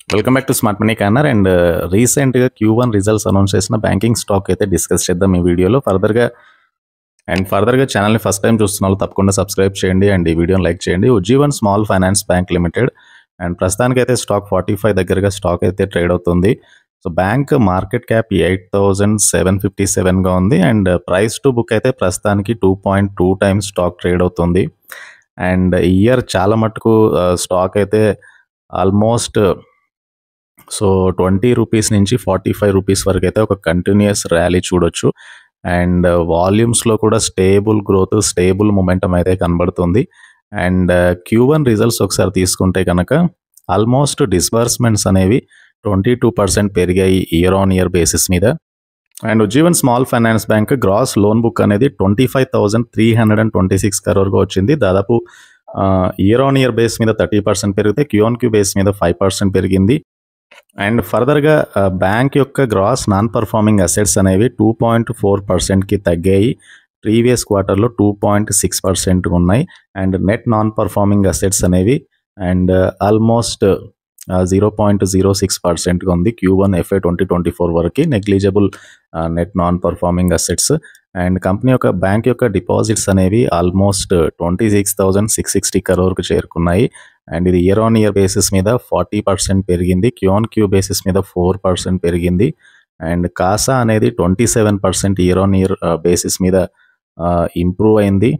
welcome back to Smart Money Corner and రీసెంట్గా Q one results announce చేసిన banking stock అయితే discuss చేద్దాం ఈ వీడియోలో ఫర్దర్గా అండ్ ఫర్దర్గా ఛానల్ని ఫస్ట్ టైం చూస్తున్న వాళ్ళు తప్పకుండా సబ్స్క్రైబ్ చేయండి అండ్ ఈ వీడియోని లైక్ చేయండి Ujjivan small finance Bank Limited and ప్రస్తుతానికి అయితే స్టాక్ ఫార్టీ ఫైవ్ దగ్గరగా స్టాక్ అయితే ట్రేడ్ అవుతుంది so bank market cap eight thousand seven fifty సెవెన్గా ఉంది అండ్ ప్రైస్ టు బుక్ అయితే ప్రస్తుతానికి two point two times stock trade అవుతుంది అండ్ ఇయర్ చాలా మటుకు స్టాక్ అయితే ఆల్మోస్ట్ సో ట్వంటీ రూపీస్ నుంచి ఫార్టీ ఫైవ్ రూపీస్ వరకు అయితే ఒక కంటిన్యూస్ ర్యాలీ చూడొచ్చు అండ్ వాల్యూమ్స్లో కూడా స్టేబుల్ గ్రోత్ స్టేబుల్ మొమెంటం అయితే కనబడుతుంది అండ్ క్యూ వన్ రిజల్ట్స్ ఒకసారి తీసుకుంటే కనుక ఆల్మోస్ట్ డిస్బర్స్మెంట్స్ అనేవి ట్వంటీ టూ పర్సెంట్ పెరిగాయి ఇయర్ ఆన్ ఇయర్ బేసిస్ మీద and Ujjivan small finance Bank gross loan book అనేది twenty five thousand three hundred and twenty six కరోర్గా వచ్చింది దాదాపు ఇయర్ ఆన్ ఇయర్ బేస్ మీద థర్టీ పర్సెంట్ పెరిగితే క్యూ ఆన్ క్యూ బేస్ మీద five percent పెరిగింది and ఫర్దర్గా బ్యాంక్ యొక్క గ్రాస్ నాన్ పర్ఫార్మింగ్ అసెట్స్ అనేవి టూ పాయింట్ ఫోర్ పర్సెంట్కి తగ్గాయి ప్రీవియస్ క్వార్టర్లో టూ పాయింట్ సిక్స్ పర్సెంట్ ఉన్నాయి and net non performing assets అనేవి and almost zero point zero six పర్సెంట్గా ఉంది Q one FY twenty twenty four వరకు negligible net non performing assets and company యొక్క bank యొక్క డిపాజిట్స్ అనేవి almost twenty six thousand six sixty కరోర్కి చేరుకున్నాయి and ఇది ఇయర్ ఆన్ ఇయర్ బేసిస్ మీద ఫార్టీ పర్సెంట్ పెరిగింది క్యూ ఆన్ క్యూ బేసిస్ మీద ఫోర్ పర్సెంట్ పెరిగింది అండ్ కాసా అనేది twenty seven percent year on year basis మీద ఇంప్రూవ్ అయింది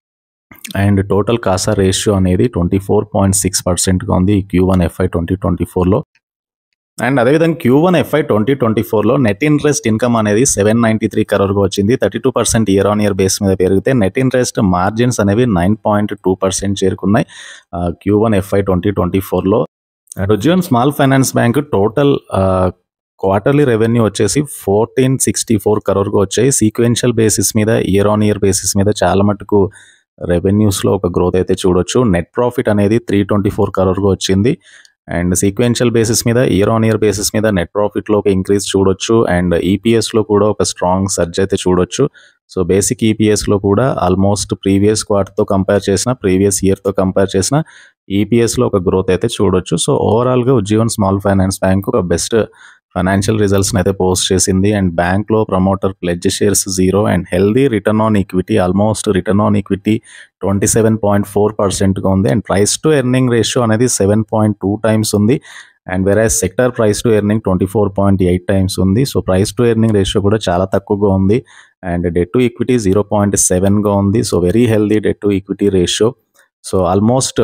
అండ్ టోటల్ కాసా రేషియో అనేది ట్వంటీ ఫోర్ పాయింట్ సిక్స్ పర్సెంట్గా ఉంది Q one FY twenty twenty ఫోర్లో అండ్ అదేవిధంగా Q one FY twenty twenty ఫోర్లో నెట్ ఇంట్రెస్ట్ ఇన్కమ్ అనేది సెవెన్ నైంటీ త్రీ కరోర్గా వచ్చింది thirty two percent year on year base మీద పెరిగితే నెట్ ఇంట్రెస్ట్ మార్జిన్స్ అనేవి నైన్ పాయింట్ టూ పర్సెంట్ చేరుకున్నాయి Q one FY twenty twenty ఫోర్లో రుజియోన్ Small finance Bank total quarterly revenue వచ్చేసి ఫోర్టీన్ సిక్స్టీ ఫోర్ కరోర్గా వచ్చాయి సీక్వెన్షియల్ బేసిస్ మీద ఇయర్ ఆన్ ఇయర్ బేసిస్ మీద చాలా మటుకు రెవెన్యూస్లో ఒక గ్రోత్ అయితే చూడొచ్చు నెట్ ప్రాఫిట్ అనేది త్రీ ట్వంటీ ఫోర్ కరోర్గా వచ్చింది అండ్ సీక్వెన్షియల్ బేసిస్ మీద ఇయర్ ఆన్ ఇయర్ బేసిస్ మీద నెట్ ప్రాఫిట్లో ఒక ఇంక్రీజ్ చూడొచ్చు అండ్ ఈపీఎస్లో కూడా ఒక స్ట్రాంగ్ సర్జ్ అయితే చూడొచ్చు సో బేసిక్ ఈపీఎస్లో కూడా ఆల్మోస్ట్ ప్రీవియస్ క్వార్టర్తో కంపేర్ చేసిన ప్రీవియస్ ఇయర్తో కంపేర్ చేసిన ఈపీఎస్లో ఒక గ్రోత్ అయితే చూడొచ్చు సో ఓవరాల్గా ఉజ్జీవన్ స్మాల్ ఫైనాన్స్ బ్యాంక్ ఒక బెస్ట్ ఫైనాన్షియల్ రిజల్ట్స్ని అయితే పోస్ట్ చేసింది అండ్ బ్యాంక్లో promoter pledge shares zero and healthy return on equity almost return on equity twenty seven point four పర్సెంట్గా ఉంది and price to earning ratio అనేది సెవెన్ పాయింట్ టూ టైమ్స్ ఉంది and వేరే sector price to earning twenty four point eight times ఉంది so price to earning ratio కూడా చాలా తక్కువగా ఉంది and debt to equity zero point సెవెన్గా ఉంది so very healthy debt to equity ratio so almost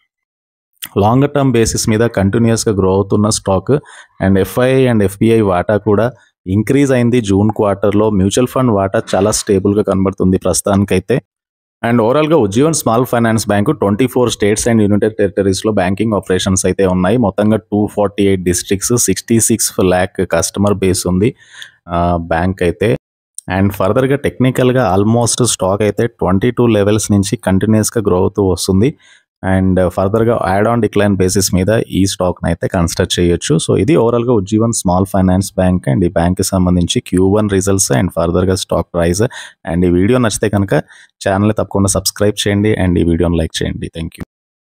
longer term basis మీద కంటిన్యూస్గా grow అవుతున్న stock and FI and FPI వాటా కూడా ఇంక్రీజ్ అయింది జూన్ క్వార్టర్లో మ్యూచువల్ ఫండ్ వాటా చాలా స్టేబుల్గా కనబడుతుంది ప్రస్తుతానికైతే అండ్ ఓవరాల్గా Ujjivan small Finance Bank twenty four states and united టెరిటరీస్లో బ్యాంకింగ్ ఆపరేషన్స్ అయితే ఉన్నాయి మొత్తంగా two forty eight districts sixty six lakh customer base ఉంది బ్యాంక్ అయితే అండ్ ఫర్దర్గా టెక్నికల్గా ఆల్మోస్ట్ స్టాక్ అయితే ట్వంటీ టూ లెవెల్స్ నుంచి కంటిన్యూస్గా గ్రో అవుతూ వస్తుంది అండ్ ఫర్దర్గా యాడ్ ఆన్ డిక్లైన్ బేసిస్ మీద ఈ స్టాక్ని అయితే కన్సిడర్ చేయొచ్చు సో ఇది ఓవరాల్గా Ujjivan small finance bank and ఈ బ్యాంక్కి సంబంధించి క్యూ వన్ రిజల్ట్స్ అండ్ ఫర్దర్గా స్టాక్ ప్రైస్ అండ్ ఈ వీడియో నచ్చితే కనుక ఛానల్ తప్పకుండా సబ్స్క్రైబ్ చేయండి అండ్ ఈ వీడియోని లైక్ చేయండి థ్యాంక్ యూ